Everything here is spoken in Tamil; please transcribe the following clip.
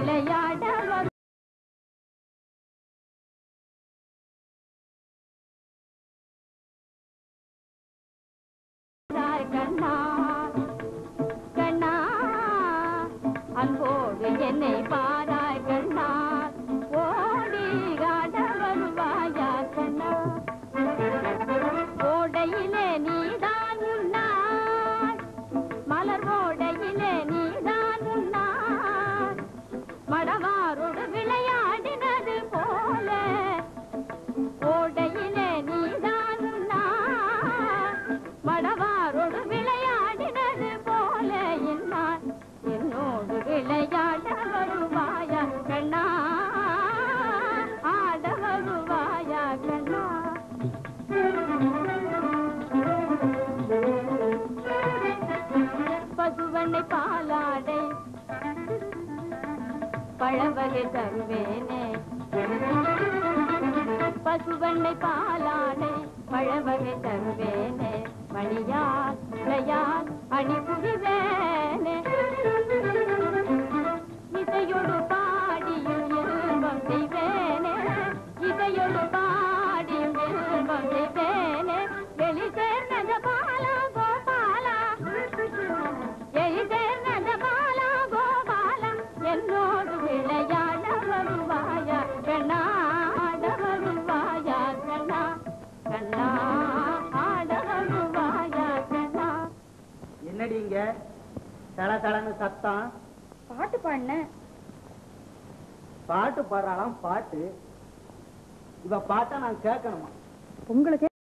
விளையாட வரும் கண்ணா கண்ணா அன்போடு என்னை பாராய் கண்ணா ஓடி ஆட வருவாயா கண்ணா ஓடையிலே நீதான் உன்னாய் மலர் ஓடையிலே நீதான் உன்னாய் மடவாரோடு விளையாடினது போல ஓடையிலே நீதான் உன்னாய் மடவாரோடு விளையாடினது போல என்னான் என்னோடு விளையாட வருவாயா கண்ணா ஆட வருவாயா கண்ணா பசுவனை பாலாடை பழவகை தருவேனே பசுவனை பாலாடை பழவகை தருவேனே மணியால் இளையால் அணி புரிவேனே இசையொடு பாடியும் இன்பம் செய்வேனே இசையொடு பாடியும் இன்பம் செய்வேனே வெளி சேர்ந்த பாலா கோபாலா எழி சேர்ந்த பாலா கோபாலா என்னோடு விளையாட வருவாயா கண்ணா ஆட வருவாயா கண்ணா கண்ணா ஆட வருவாயா கண்ணா என்னடி இங்க தல தலன்னு சத்தம் பாட்டு பாடினேன் பாட்டு பாடுறாளாம் பாட்டு இவ பாட்டா நான் கேட்கணுமா உங்களுக்கு